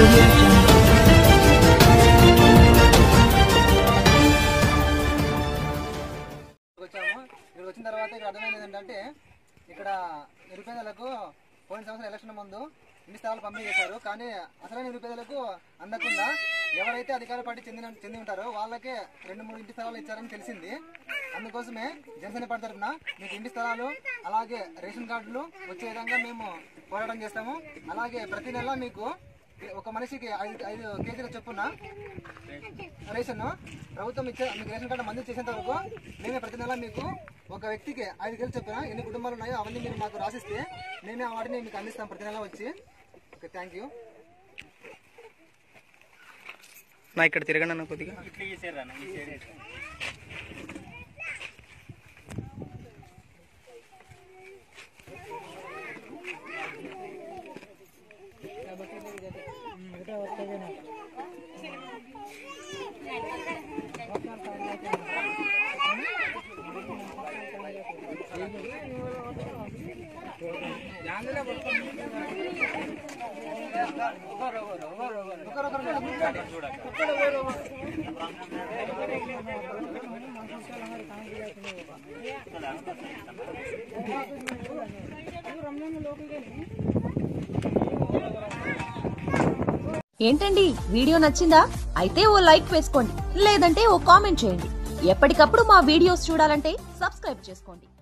audio jungle. వచ్చాము ఇక్కడ వచ్చిన తర్వాత ఇక్కడ అర్థమైంది ఏంటంటే ఇక్కడ నిరుపేదలకు పోయిన సంవత్సరం ఎలక్షన్ ముందు ఇన్ని స్థలాలు పంపిణీ చేశారు కానీ అసలైన నిరుపేదలకు అందకుండా ఎవరైతే అధికార పార్టీ చెందిన చెంది ఉంటారో వాళ్ళకే రెండు మూడు ఇంటి స్థలాలు ఇచ్చారని తెలిసింది అందుకోసమే జనసేన పార్టీ తరఫున మీకు ఇంటి స్థలాలు అలాగే రేషన్ కార్డులు వచ్చే విధంగా మేము పోరాటం చేస్తాము అలాగే ప్రతి నెల మీకు ఒక మనిషికి ఐదు ఐదు కేజీల చొప్పున రేషన్ ప్రభుత్వం ఇచ్చే మీకు రేషన్ కార్డు మంజూరు చేసేంత వరకు మేమే ప్రతి నెల మీకు ఒక వ్యక్తికి ఐదు కేజీలు చెప్పిన ఎన్ని కుటుంబాలు ఉన్నాయో అవన్నీ మీరు మాకు రాసిస్తే మేమే వాటిని మీకు అందిస్తాం ప్రతి నెల వచ్చి ఓకే థ్యాంక్ యూ నా ఇక్కడ తిరగండి అన్న కొద్దిగా ఏంటండి వీడియో నచ్చిందా అయితే ఓ లైక్ వేసుకోండి లేదంటే ఓ కామెంట్ చేయండి ఎప్పటికప్పుడు మా వీడియోస్ చూడాలంటే సబ్స్క్రైబ్ చేసుకోండి